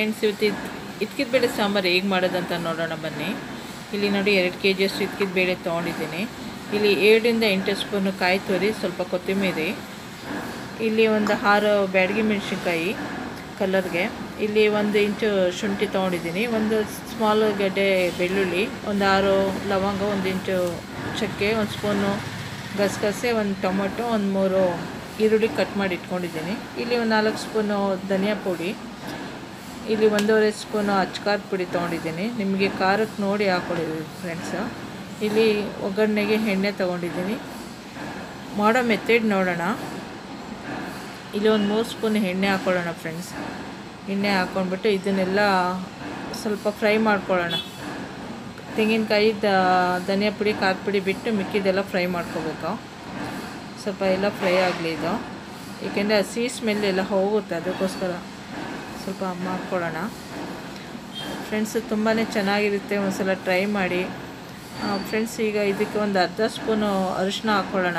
friends ಇವತ್ತು ಇದ್ಕಿದ ಬೇಳೆ ಸಾಂಬಾರು ಹೇಗೆ ಮಾಡೋದಂತ ನೋಡೋಣ ಬನ್ನಿ ಇಲ್ಲಿ ನೋಡಿ ಎರಡು ಕೆ ಜಿಯಷ್ಟು ಇದ್ಕಿದ ಬೇಳೆ ತೊಗೊಂಡಿದ್ದೀನಿ ಇಲ್ಲಿ ಏಳರಿಂದ ಎಂಟು ಸ್ಪೂನು ಕಾಯಿ ತುರಿ ಸ್ವಲ್ಪ ಕೊತ್ತಂಬರಿ ಇಲ್ಲಿ ಒಂದು ಆರು ಬ್ಯಾಡಗಿ ಮೆಣಸಿನ್ಕಾಯಿ ಕಲರ್ಗೆ ಇಲ್ಲಿ ಒಂದು ಇಂಚು ಶುಂಠಿ ತೊಗೊಂಡಿದ್ದೀನಿ ಒಂದು ಸ್ಮಾಲ್ ಗಡ್ಡೆ ಬೆಳ್ಳುಳ್ಳಿ ಒಂದು ಆರು ಲವಂಗ ಒಂದು ಇಂಚು ಚಕ್ಕೆ ಒಂದು ಸ್ಪೂನು ಗಸಗಸೆ ಒಂದು ಟೊಮೊಟೊ ಒಂದು ಮೂರು ಈರುಳ್ಳಿ ಕಟ್ ಮಾಡಿ ಇಟ್ಕೊಂಡಿದ್ದೀನಿ ಇಲ್ಲಿ ಒಂದು ನಾಲ್ಕು ಸ್ಪೂನು ಧನಿಯಾ ಪುಡಿ ಇಲ್ಲಿ ಒಂದೂವರೆ ಸ್ಪೂನು ಅಚ್ಕಾರದ ಪುಡಿ ತೊಗೊಂಡಿದ್ದೀನಿ ನಿಮಗೆ ಖಾರಕ್ಕೆ ನೋಡಿ ಹಾಕ್ಕೊಂಡಿದ್ದೀನಿ ಫ್ರೆಂಡ್ಸು ಇಲ್ಲಿ ಒಗ್ಗರಣೆಗೆ ಎಣ್ಣೆ ತೊಗೊಂಡಿದ್ದೀನಿ ಮಾಡೋ ಮೆಥಡ್ ನೋಡೋಣ ಇಲ್ಲಿ ಒಂದು ಮೂರು ಸ್ಪೂನ್ ಎಣ್ಣೆ ಹಾಕ್ಕೊಳ್ಳೋಣ ಫ್ರೆಂಡ್ಸ್ ಎಣ್ಣೆ ಹಾಕ್ಕೊಂಡ್ಬಿಟ್ಟು ಇದನ್ನೆಲ್ಲ ಸ್ವಲ್ಪ ಫ್ರೈ ಮಾಡ್ಕೊಳ್ಳೋಣ ತೆಂಗಿನಕಾಯಿ ದ ಧನಿಯಾ ಪುಡಿ ಖಾರದ ಪುಡಿ ಬಿಟ್ಟು ಮಿಕ್ಕಿದೆಲ್ಲ ಫ್ರೈ ಮಾಡ್ಕೋಬೇಕು ಸ್ವಲ್ಪ ಎಲ್ಲ ಫ್ರೈ ಆಗಲಿ ಇದು ಏಕೆಂದರೆ ಹಸಿ ಸ್ಮೆಲ್ ಎಲ್ಲ ಹೋಗುತ್ತೆ ಅದಕ್ಕೋಸ್ಕರ ಸ್ವಲ್ಪ ಮಾಡ್ಕೊಳ್ಳೋಣ ಫ್ರೆಂಡ್ಸ್ ತುಂಬಾ ಚೆನ್ನಾಗಿರುತ್ತೆ ಒಂದು ಸಲ ಟ್ರೈ ಮಾಡಿ ಫ್ರೆಂಡ್ಸ್ ಈಗ ಇದಕ್ಕೆ ಒಂದು ಅರ್ಧ ಸ್ಪೂನು ಅರಿಶಿನ ಹಾಕ್ಕೊಳ್ಳೋಣ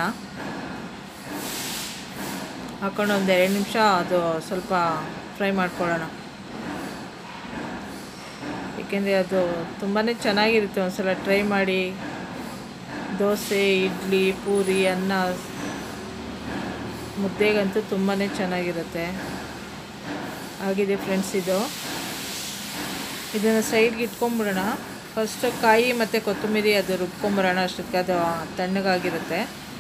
ಹಾಕ್ಕೊಂಡು ಒಂದು ಎರಡು ನಿಮಿಷ ಅದು ಸ್ವಲ್ಪ ಫ್ರೈ ಮಾಡ್ಕೊಳ್ಳೋಣ ಏಕೆಂದರೆ ಅದು ತುಂಬಾ ಚೆನ್ನಾಗಿರುತ್ತೆ ಒಂದು ಸಲ ಟ್ರೈ ಮಾಡಿ ದೋಸೆ ಇಡ್ಲಿ ಪೂರಿ ಅನ್ನ ಮುದ್ದೆಗಂತೂ ತುಂಬಾ ಚೆನ್ನಾಗಿರುತ್ತೆ ಆಗಿದೆ ಫ್ರೆಂಡ್ಸ್ ಇದು ಇದನ್ನು ಸೈಡ್ಗೆ ಇಟ್ಕೊಂಬಿಡೋಣ ಫಸ್ಟು ಕಾಯಿ ಮತ್ತು ಕೊತ್ತಂಬರಿ ಅದು ರುಬ್ಕೊಂಬರೋಣ ಅಷ್ಟಕ್ಕೆ ಅದು ತಣ್ಣಗಾಗಿರುತ್ತೆ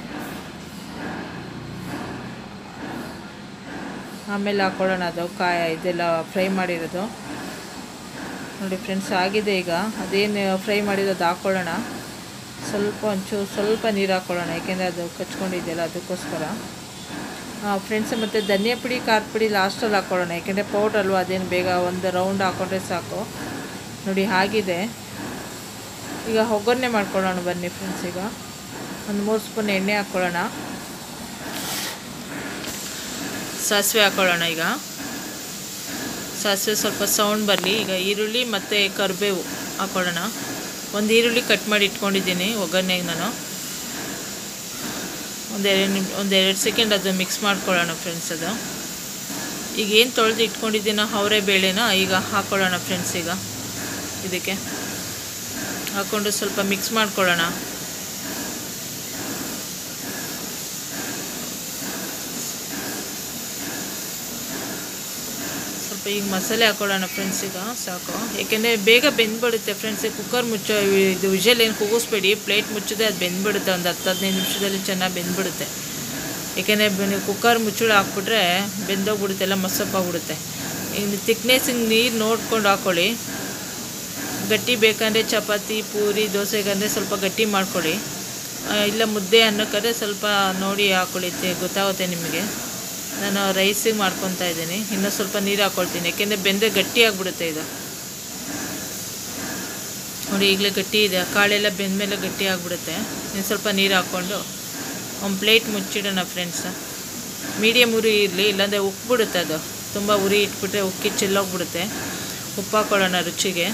ಆಮೇಲೆ ಹಾಕ್ಕೊಳ್ಳೋಣ ಅದು ಕಾಯಿ ಇದೆಲ್ಲ ಫ್ರೈ ಮಾಡಿರೋದು ನೋಡಿ ಫ್ರೆಂಡ್ಸ್ ಆಗಿದೆ ಈಗ ಅದೇನು ಫ್ರೈ ಮಾಡಿರೋದು ಹಾಕ್ಕೊಳ್ಳೋಣ ಸ್ವಲ್ಪ ಒಂಚೂರು ಸ್ವಲ್ಪ ನೀರು ಹಾಕ್ಕೊಳ್ಳೋಣ ಏಕೆಂದರೆ ಅದು ಕಚ್ಕೊಂಡಿದೆಯಲ್ಲ ಅದಕ್ಕೋಸ್ಕರ ಫ್ರೆಂಡ್ಸ್ ಮತ್ತು ಧನಿಯಾ ಪುಡಿ ಖಾರದ ಪುಡಿ ಲಾಸ್ಟಲ್ಲಿ ಹಾಕ್ಕೊಳ್ಳೋಣ ಏಕೆಂದರೆ ಪೌಡ್ರ್ ಅಲ್ವಾ ಅದೇನು ಬೇಗ ಒಂದು ರೌಂಡ್ ಹಾಕ್ಕೊಂಡ್ರೆ ಸಾಕು ನೋಡಿ ಆಗಿದೆ ಈಗ ಒಗ್ಗರಣೆ ಮಾಡ್ಕೊಳ್ಳೋಣ ಬನ್ನಿ ಫ್ರೆಂಡ್ಸ್ ಈಗ ಒಂದು ಮೂರು ಸ್ಪೂನ್ ಎಣ್ಣೆ ಹಾಕ್ಕೊಳ್ಳೋಣ ಸಾಸಿವೆ ಹಾಕ್ಕೊಳ್ಳೋಣ ಈಗ ಸಾಸಿವೆ ಸ್ವಲ್ಪ ಸೌಂಡ್ ಬರಲಿ ಈಗ ಈರುಳ್ಳಿ ಮತ್ತು ಕರಿಬೇವು ಹಾಕ್ಕೊಳ್ಳೋಣ ಒಂದು ಈರುಳ್ಳಿ ಕಟ್ ಮಾಡಿ ಇಟ್ಕೊಂಡಿದ್ದೀನಿ ಒಗ್ಗರಣೆಗೆ ನಾನು ಒಂದೆರಡು ನಿಮ್ ಒಂದೆರಡು ಸೆಕೆಂಡ್ ಅದು ಮಿಕ್ಸ್ ಮಾಡ್ಕೊಳ್ಳೋಣ ಫ್ರೆಂಡ್ಸ್ ಅದು ಈಗ ಏನು ತೊಳೆದು ಇಟ್ಕೊಂಡಿದ್ದೀನೋ ಅವರೇ ಬೇಳೆನ ಈಗ ಹಾಕ್ಕೊಳ್ಳೋಣ ಫ್ರೆಂಡ್ಸ್ ಈಗ ಇದಕ್ಕೆ ಹಾಕ್ಕೊಂಡು ಸ್ವಲ್ಪ ಮಿಕ್ಸ್ ಮಾಡ್ಕೊಳ್ಳೋಣ ಸ್ವಲ್ಪ ಈಗ ಮಸಾಲೆ ಹಾಕ್ಕೊಳ್ಳೋಣ ಫ್ರೆಂಡ್ಸ್ ಈಗ ಸಾಕು ಏಕೆಂದರೆ ಬೇಗ ಬೆಂದ್ಬಿಡುತ್ತೆ ಫ್ರೆಂಡ್ಸ್ ಕುಕ್ಕರ್ ಮುಚ್ಚೋ ಇದು ವಿಷಲ್ ಏನು ಕೂಗಿಸ್ಬೇಡಿ ಪ್ಲೇಟ್ ಮುಚ್ಚಿದ್ರೆ ಅದು ಬೆಂದ್ಬಿಡುತ್ತೆ ಒಂದು ಹತ್ತು ಹದಿನೈದು ನಿಮಿಷದಲ್ಲಿ ಚೆನ್ನಾಗಿ ಬೆಂದ್ಬಿಡುತ್ತೆ ಏಕೆಂದರೆ ನೀವು ಕುಕ್ಕರ್ ಮುಚ್ಚಳ ಹಾಕ್ಬಿಟ್ರೆ ಬೆಂದೋಗ್ಬಿಡುತ್ತೆ ಎಲ್ಲ ಮಸಪ್ಪಾಗ್ಬಿಡುತ್ತೆ ಇನ್ನು ತಿಕ್ನೆಸ್ಸಿಗೆ ನೀರು ನೋಡ್ಕೊಂಡು ಹಾಕ್ಕೊಳ್ಳಿ ಗಟ್ಟಿ ಬೇಕಂದರೆ ಚಪಾತಿ ಪೂರಿ ದೋಸೆಗಂದರೆ ಸ್ವಲ್ಪ ಗಟ್ಟಿ ಮಾಡ್ಕೊಳ್ಳಿ ಇಲ್ಲ ಮುದ್ದೆ ಅನ್ನೋಕ್ಕಾದ್ರೆ ಸ್ವಲ್ಪ ನೋಡಿ ಹಾಕ್ಕೊಳ್ಳಿ ಗೊತ್ತಾಗುತ್ತೆ ನಿಮಗೆ ನಾನು ರೈಸಿಗೆ ಮಾಡ್ಕೊತಾ ಇದ್ದೀನಿ ಇನ್ನೂ ಸ್ವಲ್ಪ ನೀರು ಹಾಕ್ಕೊಳ್ತೀನಿ ಯಾಕೆಂದರೆ ಬೆಂದರೆ ಗಟ್ಟಿ ಆಗಿಬಿಡುತ್ತೆ ಇದು ನೋಡಿ ಈಗಲೇ ಗಟ್ಟಿ ಇದೆ ಕಾಳೆಲ್ಲ ಬೆಂದಮೇಲೆ ಗಟ್ಟಿ ಆಗಿಬಿಡುತ್ತೆ ಇನ್ನು ಸ್ವಲ್ಪ ನೀರು ಹಾಕ್ಕೊಂಡು ಒಂದು ಪ್ಲೇಟ್ ಮುಚ್ಚಿಡೋಣ ಫ್ರೆಂಡ್ಸ್ ಮೀಡಿಯಮ್ ಉರಿ ಇರಲಿ ಇಲ್ಲಾಂದರೆ ಉಕ್ಬಿಡುತ್ತೆ ಅದು ತುಂಬ ಉರಿ ಇಟ್ಬಿಟ್ರೆ ಉಕ್ಕಿ ಚೆಲ್ಲೋಗ್ಬಿಡುತ್ತೆ ಉಪ್ಪು ಹಾಕ್ಕೊಳ್ಳೋಣ ರುಚಿಗೆ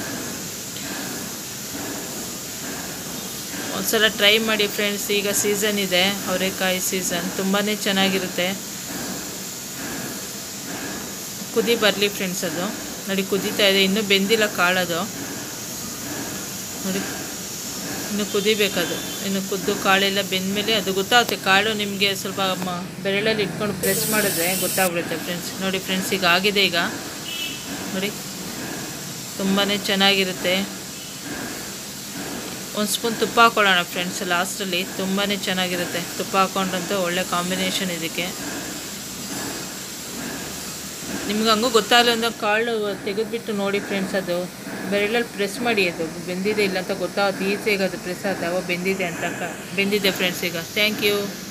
ಒಂದ್ಸಲ ಟ್ರೈ ಮಾಡಿ ಫ್ರೆಂಡ್ಸ್ ಈಗ ಸೀಸನ್ ಇದೆ ಅವರೆಕಾಯಿ ಸೀಸನ್ ತುಂಬಾ ಚೆನ್ನಾಗಿರುತ್ತೆ ಕುದಿ ಬರಲಿ ಫ್ರೆಂಡ್ಸ್ ಅದು ನೋಡಿ ಕುದೀತಾ ಇದೆ ಇನ್ನೂ ಬೆಂದಿಲ್ಲ ಕಾಳದು ನೋಡಿ ಇನ್ನು ಕುದಿಬೇಕದು ಇನ್ನು ಕುದ್ದು ಕಾಳೆಲ್ಲ ಬೆಂದಮೇಲೆ ಅದು ಗೊತ್ತಾಗುತ್ತೆ ಕಾಳು ನಿಮಗೆ ಸ್ವಲ್ಪ ಮ ಬೆರಳಲ್ಲಿ ಇಟ್ಕೊಂಡು ಪ್ರೆಸ್ ಮಾಡಿದ್ರೆ ಗೊತ್ತಾಗ್ಬಿಡುತ್ತೆ ಫ್ರೆಂಡ್ಸ್ ನೋಡಿ ಫ್ರೆಂಡ್ಸ್ ಈಗ ಆಗಿದೆ ಈಗ ನೋಡಿ ತುಂಬಾ ಚೆನ್ನಾಗಿರುತ್ತೆ ಒಂದು ಸ್ಪೂನ್ ತುಪ್ಪ ಹಾಕ್ಕೊಳ್ಳೋಣ ಫ್ರೆಂಡ್ಸ್ ಲಾಸ್ಟಲ್ಲಿ ತುಂಬಾ ಚೆನ್ನಾಗಿರುತ್ತೆ ತುಪ್ಪ ಹಾಕ್ಕೊಂಡ್ರಂತೂ ಒಳ್ಳೆ ಕಾಂಬಿನೇಷನ್ ಇದಕ್ಕೆ ನಿಮ್ಗೆ ಹಂಗೂ ಗೊತ್ತಾಗಲ್ಲ ಅಂದ್ರೆ ಕಾಳು ತೆಗೆದುಬಿಟ್ಟು ನೋಡಿ ಫ್ರೆಂಡ್ಸ್ ಅದು ಬೆರಳಲ್ಲಿ ಪ್ರೆಸ್ ಮಾಡಿ ಅದು ಬೆಂದಿದೆ ಇಲ್ಲ ಅಂತ ಗೊತ್ತಾಗುತ್ತೆ ಈಸಿಯಾಗಿ ಅದು ಪ್ರೆಸ್ ಆದಾಗ ಬೆಂದಿದೆ ಅಂತ ಕ ಬೆಂದಿದೆ ಫ್ರೆಂಡ್ಸ್ ಈಗ ಥ್ಯಾಂಕ್ ಯು